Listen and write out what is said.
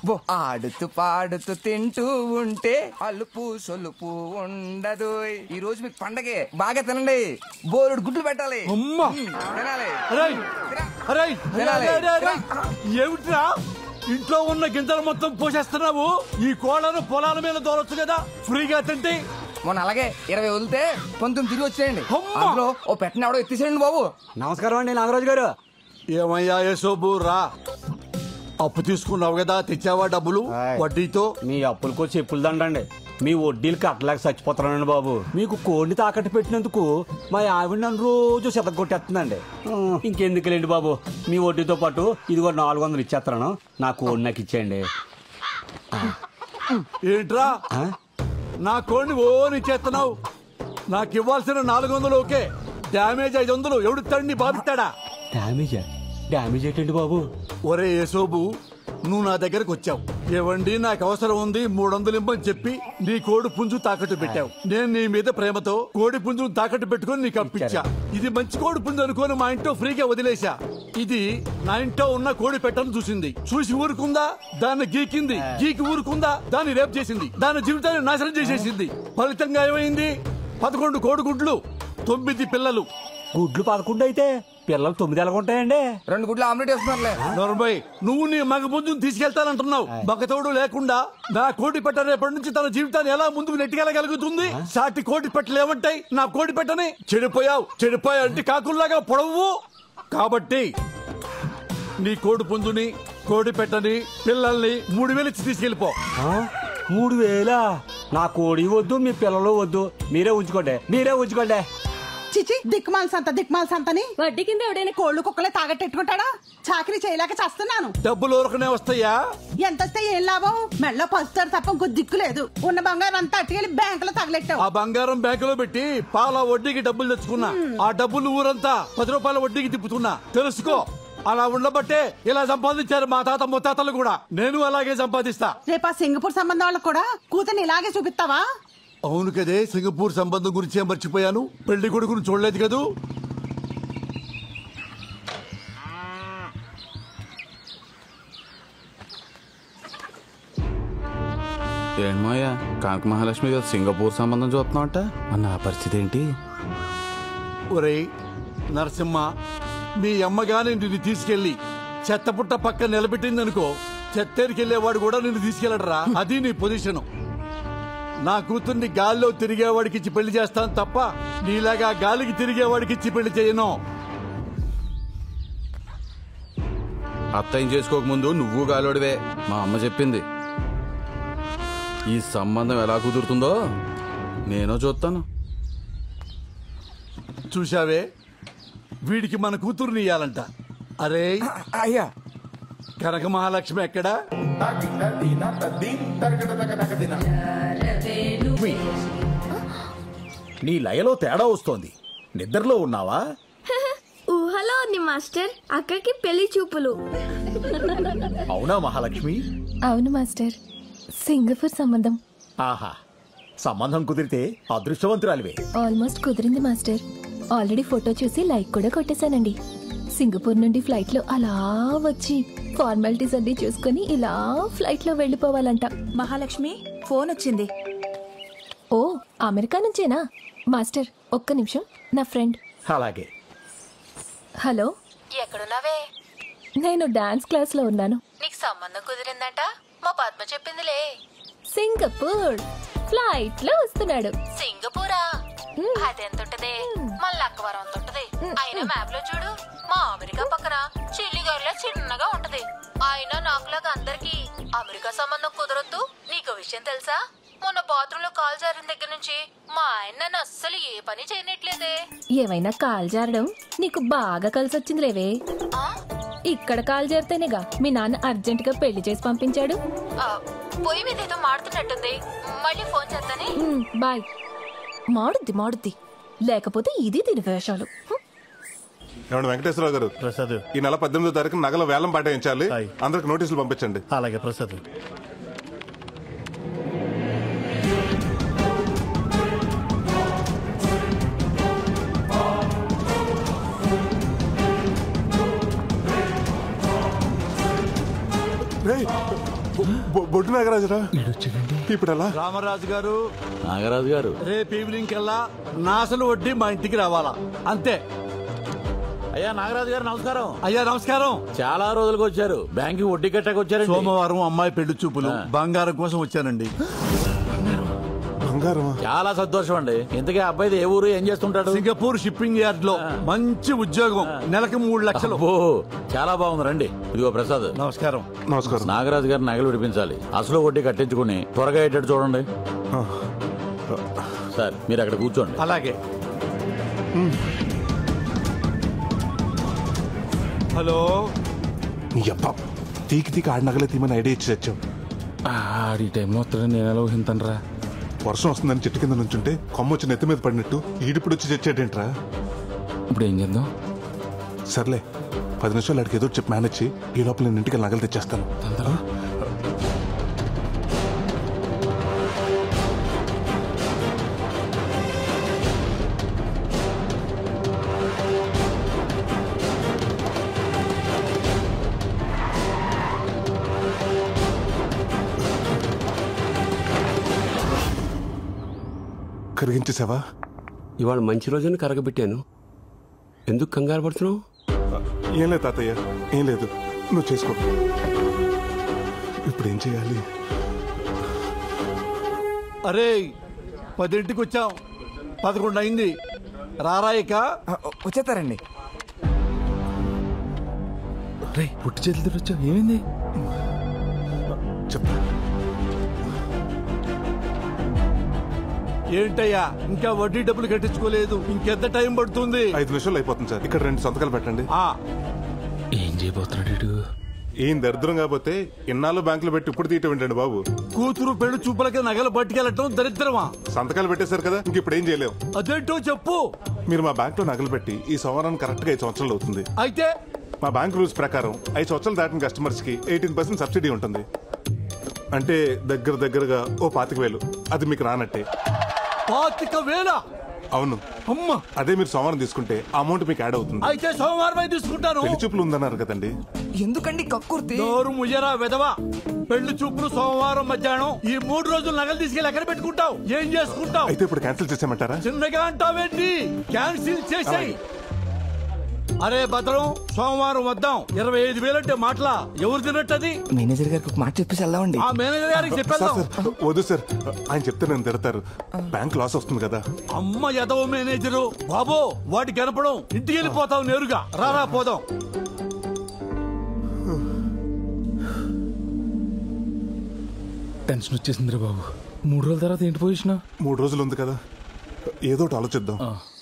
ఓ ఆడుతూ పాడుతూ తింటూ ఉంటే అలుపు సొలుపు ఉండదు ఈ రోజు మీకు పండగే బాగా తినండి బోరుడు గుడ్లు పెట్టాలి అమ్మా! మ్, తినాలి అరేయ్! తినా. అరేయ్! తినాలి. అరేయ్, అరేయ్, అరేయ్! ఏమిట్రా ఇంట్లో ఉన్న గింజలు మొత్తం పోసేస్తున్నావు ఈ కోళ్ళను పొలాల మీద దూరొచ్చు కదా ఫ్రీగా తింటే మొన్న అలాగే ఇరవై వదిలితే పంతొమ్మిది తిరిగి వచ్చేయండి అమ్మా! అందులో ఓ పెట్టిన ఎవడో ఎత్తేసేయండి బాబు నమస్కారం అండి నాగరాజు గారు ఏమయ్యా యశోబు రా అప్పు తీసుకున్నావు కదా తెచ్చావా డబ్బులు ఆయ్. వడ్డీతో మీ అప్పులకో చెప్పులు దండండి మీ వడ్డీలు కట్టలేక చచ్చిపోతున్నానండి బాబు మీకు కోడిని తాకట్టు పెట్టినందుకు మా ఆవిడ నన్ను రోజు కొట్టేస్తుందండి ఇంకెందుకులేండి బాబు మీ వడ్డీతో పాటు ఇదిగో నాలుగు వందలు ఇచ్చేస్తాను నా కోడి నాకు ఇచ్చేయండి ఏంట్రా ఆ? నా కోడిని ఓని చేస్తున్నావు నాకు ఇవ్వాల్సిన నాలుగు వందలు ఓకే డ్యామేజ్ ఐదు వందలు ఎవడు తండ్రి బాధిస్తాడా డ్యామేజా డ్యామేజ్ ఏంటండి బాబు ఒరే యశోబు నువ్వు నా దగ్గరకు వచ్చావు ఏవండి నాకు అవసరం ఉంది మూడు వందలు ఇమ్మని చెప్పి నీ కోడి పుంజు తాకట్టు పెట్టావు నేను నీ మీద ప్రేమతో కోడి పుంజును తాకట్టు పెట్టుకుని నీకు అప్పించా ఇది మంచి కోడి పుంజు అనుకోని మా ఇంట్లో ఫ్రీగా వదిలేశా ఇది నా ఇంట్లో ఉన్న కోడి పెట్టను చూసింది చూసి ఊరుకుందా దాన్ని గీకింది గీకి ఊరుకుందా దాన్ని రేపు చేసింది దాని జీవితాన్ని నాశనం చేసేసింది ఫలితంగా ఏమైంది పదకొండు కోడిగుడ్లు తొమ్మిది పిల్లలు గుడ్లు పదకొండు అయితే పిల్లలు తొమ్మిది ఎలాగుంటాయండి రెండు గుడ్లు ఆమ్లెట్ వేస్తున్నారులే నొరబై నువ్వు నీ మగ పుంజుని తీసుకెళ్తానంటున్నావు మగతోడు లేకుండా నా కోడి పెట్ట రేపటి నుంచి తన జీవితాన్ని ఎలా ముందుకు నెట్టుకెళ్ళగలుగుతుంది సాటి కోడి పెట్టలు ఏమంటాయి నా కోడి పెట్టని చెడిపోయావు చెడిపోయావు అంటే కాకుల్లాగా పొడవు కాబట్టి నీ కోడి పుంజుని కోడి పెట్టని పిల్లల్ని మూడు వేలు ఇచ్చి తీసుకెళ్ళిపో ఆ? మూడు వేలా నా కోడి వద్దు మీ పిల్లలు వద్దు మీరే ఉంచుకోండి మీరే ఉంచుకోండి చిచి దిక్మాల సంత దిక్మాల సంతని వడ్డీ కింద ఎవడైనా కోళ్ళు కుక్కలే తాగట్టెట్టుకుంటాడా చాకరీ చేయలేక చేస్తున్నాను డబ్బులు ఊరకనే వస్తాయా ఎంత వస్తే ఏం లాభం మెళ్ళో పసుతారు తప్ప ఇంకో దిక్కు లేదు ఉన్న బంగారం అంతా అట్టుకెళ్ళి బ్యాంకులో తగలెట్టావు ఆ బంగారం బ్యాంకులో పెట్టి పాల వడ్డీకి డబ్బులు తెచ్చుకున్నా ఆ డబ్బులు ఊరంతా పది రూపాయల వడ్డీకి తిప్పుతున్నా తెలుసుకో అలా ఉండబట్టే ఇలా సంపాదించారు మా తాత ముత్తాతలు కూడా నేను అలాగే సంపాదిస్తా రేపు ఆ సింగపూర్ సంబంధం వాళ్ళకు కూడా కూతుర్ని ఇలాగే చూపిస్తావా అవును కదే సింగపూర్ సంబంధం గురించే మర్చిపోయాను పెళ్లి కొడుకును చూడలేదు కదూ ఏంటమ్మయ్యా కాంక మహాలక్ష్మి గారు సింగపూర్ సంబంధం చూస్తున్నావుట మరి నా పరిస్థితి ఏంటి ఒరేయ్ నరసింహ మీ అమ్మగాని నిన్ను తీసుకెళ్లి చెత్తపుట్ట పక్క నిలబెట్టిందనుకో చెత్తేరికెళ్లేవాడు కూడా నిన్ను తీసుకెళ్ళడరా అది నీ పొజిషను నా కూతుర్ని గాల్లో తిరిగేవాడికి ఇచ్చి పెళ్లి చేస్తాను తప్ప నీలాగా గాలికి తిరిగేవాడికి ఇచ్చి పెళ్లి చేయను అత్తయ్యం చేసుకోకముందు నువ్వు గాలోడివే మా అమ్మ చెప్పింది ఈ సంబంధం ఎలా కుదురుతుందో నేను చూస్తాను చూశావే వీడికి మన కూతుర్ని ఇయ్యాలంట అరే అయ్యా కనక మహాలక్ష్మి ఎక్కడా నీ లయలో తేడా వస్తోంది నిద్రలో ఉన్నావా ఊహలో ఉంది మాస్టర్ అక్కడికి పెళ్లి చూపులు అవునా మహాలక్ష్మి అవును మాస్టర్ సింగపూర్ సంబంధం ఆహా సంబంధం కుదిరితే అదృష్టవంతురాలివే ఆల్మోస్ట్ కుదిరింది మాస్టర్ ఆల్రెడీ ఫోటో చూసి లైక్ కూడా కొట్టేశానండి సింగపూర్ నుండి ఫ్లైట్ లో అలా వచ్చి ఫార్మాలిటీస్ అన్ని చూసుకొని ఇలా ఫ్లైట్ లో వెళ్ళిపోవాలంట మహాలక్ష్మి ఫోన్ వచ్చింది ఓ అమెరికా నుంచేనా మాస్టర్ ఒక్క నిమిషం నా ఫ్రెండ్ అలాగే హలో ఎక్కడున్నావే నేను డాన్స్ క్లాస్ లో ఉన్నాను నీకు సంబంధం కుదిరిందంట మా పద్మ చెప్పిందిలే సింగపూర్ ఫ్లైట్ లో వస్తున్నాడు సింగపూరా మ్. అదెంత ఉంటది మన లక్కవరం అంత ఉంటది అయినా మ్యాప్ లో చూడు మా అమెరికా పక్కన చిల్లిగారిలో చిన్నగా ఉంటది అయినా నాకులాగా అందరికి అమెరికా సంబంధం కుదరొద్దు నీకు విషయం తెలుసా మొన్న బాత్రూమ్ లో కాల్ జారిన దగ్గర నుంచి మా ఆయన నన్ను అస్సలు ఏ పని చేయనట్లేదే ఏమైనా కాల్ జారడం నీకు బాగా కలిసి వచ్చింది లేవే ఆ? ఇక్కడ కాల్ జారితేనేగా మీ నాన్న అర్జెంట్ గా పెళ్లి చేసి పంపించాడు ఆ, పొయ్యి మీద ఏదో మాడుతున్నట్టుంది మళ్ళీ ఫోన్ చేస్తానే ఉమ్, బాయ్ మాడుద్ది మాడుద్ది లేకపోతే ఇది దీని వేషాలు హ్మ్. ఏమండి వెంకటేశ్వరరావు గారు ప్రసాద్ ఈ నెల పద్దెనిమిదో తారీఖు నగల వేలం పాటించాలి హాయ్. అందరికి నోటీసులు పంపించండి అలాగే ప్రసాద్ బొడ్డు నాగరాజురా ఇప్పుడు ఎలా రామరాజు గారు నాగరాజు గారు రేపు ఈవినింగ్ కల్లా నా అసలు వడ్డీ మా ఇంటికి రావాలా అంతే అయ్యా నాగరాజు గారు నమస్కారం అయ్యా నమస్కారం చాలా రోజులకు వచ్చారు బ్యాంక్ వడ్డీ కట్టాక వచ్చారు సోమవారం అమ్మాయి పెళ్లి చూపులు బంగారం కోసం వచ్చానండి బంగారమా చాలా సంతోషం అండి ఇంతకీ ఆ అబ్బాయిది ఏ ఊరు ఏం చేస్తుంటాడు సింగపూర్ షిప్పింగ్ యార్డ్ లో మంచి ఉద్యోగం నెలకు మూడు లక్షలు అబ్బో చాలా బాగుంది రండి ఇదిగో ప్రసాద్ నమస్కారం నమస్కారం నాగరాజు గారు నగలు విడిపించాలి అసలు వడ్డీ కట్టించుకుని త్వరగా అయ్యేటట్టు చూడండి సార్ మీరు అక్కడ కూర్చోండి అలాగే హలో నీ అబ్బా తీకి తీకి ఆడి నగలే తీమని ఐడియా ఇచ్చి తెచ్చావు ఆడి టైంలో వస్తాడని నేను ఎలా ఊహింతనరా వర్షం వస్తుందని చెట్టు కింద నుంచుంటే కొమ్మ వచ్చి నెత్తి మీద పడినట్టు ఈడిప్పుడు వచ్చి తెచ్చాడేంట్రా ఇప్పుడు ఏం చేద్దాం సర్లే పది నిమిషాలు అడిగి ఏదో ఒకటి చెప్పి మేనేజ్ చేయి. ఈ లోపల నేను ఇంటికి నగలు తెచ్చేస్తాను కరిగించేసావా ఇవాళ మంచి రోజున కరగబెట్టాను ఎందుకు కంగారు పడుతున్నావు ఏం లేదు తాతయ్య ఏం లేదు నువ్వు చేసుకో ఇప్పుడు ఏం చేయాలి అరే పదింటికి వచ్చాం పదకొండు అయింది రారాయిక వచ్చేస్తారండి రే పుట్టి చేతులు తిరగచ్చు ఏమైంది చెప్తా ఏంటయ్యా ఇంకా వడ్డీ డబ్బులు కట్టించుకోలేదు ఇంకెంత టైం పడుతుంది ఐదు నిమిషాలు అయిపోతుంది సార్ ఇక్కడ రెండు సంతకాలు పెట్టండి ఆ ఏం చేయబోతున్నాడు వీడు? ఏం దరిద్రం కాకపోతే ఇన్నాళ్ళు బ్యాంకులో పెట్టి ఇప్పుడు తీయటం ఏంటండి బాబు కూతురు పెళ్లి చూపులకి నగలు పట్టుకెళ్ళటం దరిద్రమా సంతకాలు పెట్టేశారు కదా ఇంక ఇప్పుడు ఏం చేయలేం అదేంటో చెప్పు మీరు మా బ్యాంక్ లో నగలు పెట్టి ఈ సంవత్సరం కరెక్ట్ గా ఐదు సంవత్సరాలు అవుతుంది అయితే మా బ్యాంక్ రూల్స్ ప్రకారం ఐదు సంవత్సరాలు దాటిన కస్టమర్స్ కి ఎయిటీన్ పర్సెంట్ సబ్సిడీ ఉంటుంది అంటే దగ్గర దగ్గరగా ఓ పాతిక వేలు అది మీకు రానట్టే పాతిక వేల అవును అమ్మ అదే మీరు సోమవారం తీసుకుంటే ఆ అమౌంట్ మీకు యాడ్ అవుతుంది అయితే సోమవారం తీసుకుంటాను పెళ్లి చూపులు ఉందన్నారు కదండి ఎందుకండి కక్కుర్తి నోరు ముయ్యరా విధవా పెళ్లి చూపులు సోమవారం మధ్యాహ్నం ఈ మూడు రోజులు నగలు తీసుకెళ్ళి ఎక్కడ పెట్టుకుంటావు ఏం చేసుకుంటావు అయితే ఇప్పుడు క్యాన్సిల్ చేసేయమంటారా చిన్నగా అంటావేంటి క్యాన్సిల్ చేసేయి అరే భద్రం సోమవారం వద్దాం ఇరవై ఐదు వేలంటే మాటలా ఎవరు తినట్టది మేనేజర్ గారికి ఒక మాట చెప్పేసి వెళ్దామండి ఆ మేనేజర్ గారికి సార్ చెప్పేద్దాం సార్ వద్దు సార్ ఆయన చెప్తే నేను తిడతారు బ్యాంక్ లాస్ వస్తుంది కదా అమ్మ ఎదవ మేనేజరు బాబో వాటి కనపడం ఇంటికి వెళ్ళిపోతావు నేరుగా రారా పోదాం టెన్షన్ వచ్చేసిందిరా బాబు మూడు రోజుల తర్వాత ఏంటి పొజిషన్ మూడు రోజులు ఉంది కదా ఏదో ఒకటి ఆలోచిద్దాం